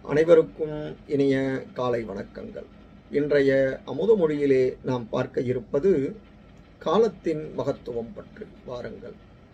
அனைவருக்கும் இனிய காலை வணக்கங்கள் இன்றைய அமுத மொழியிலே நாம் பார்க்க இருப்பது காலத்தின் மகத்துவம் பற்றி வாருங்கள்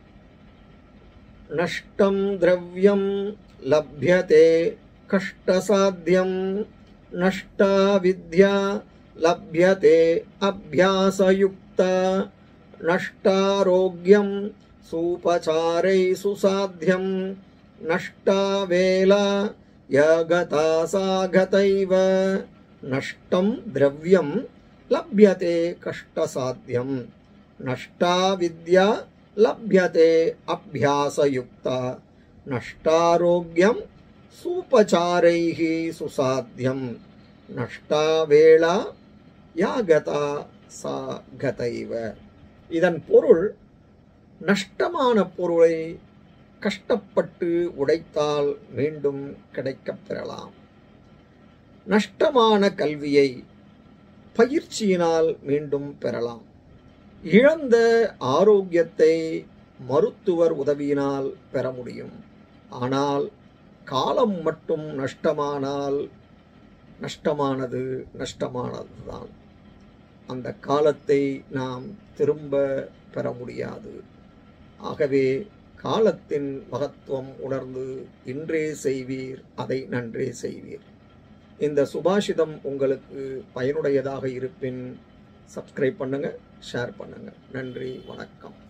நஷ்டம் திரவியம் லப்யதே கஷ்டசாத்தியம் நஷ்டா வித்யா லப்யதே அபியாசயுக்தா நஷ்டாரோக்கியம் சூபசாரை சுசாத்தியம் நஷ்டா வேலா யகதா சாகதைவ நஷ்டம் திரவியம் லப்யதே கஷ்டசாத்தியம் நஷ்டா வித்யா லப்யதே அபியாசயுக்தா நஷ்டாரோக்கியம் சூபசாரைः சுசாத்தியம் நஷ்டா வேளா யாகதா சா கதைவ இதன் பொருள் நஷ்டமான பொருளை கஷ்டப்பட்டு உடைத்தால் மீண்டும் கிடைக்கப் பெறலாம் நஷ்டமான கல்வியை பயிற்சியினால் மீண்டும் பெறலாம் இழந்த ஆரோக்கியத்தை மருத்துவர் உதவியினால் பெற முடியும் ஆனால் காலம் மட்டும் நஷ்டமானால் நஷ்டமானது நஷ்டமானதுதான் அந்த காலத்தை நாம் திரும்ப பெற முடியாது ஆகவே காலத்தின் மகத்துவம் உணர்ந்து இன்றே செய்வீர் அதை நன்றே செய்வீர் இந்த சுபாஷிதம் உங்களுக்கு பயனுடையதாக இருப்பின் சப்ஸ்கிரைப் பண்ணுங்க ஷேர் பண்ணுங்க நன்றி வணக்கம்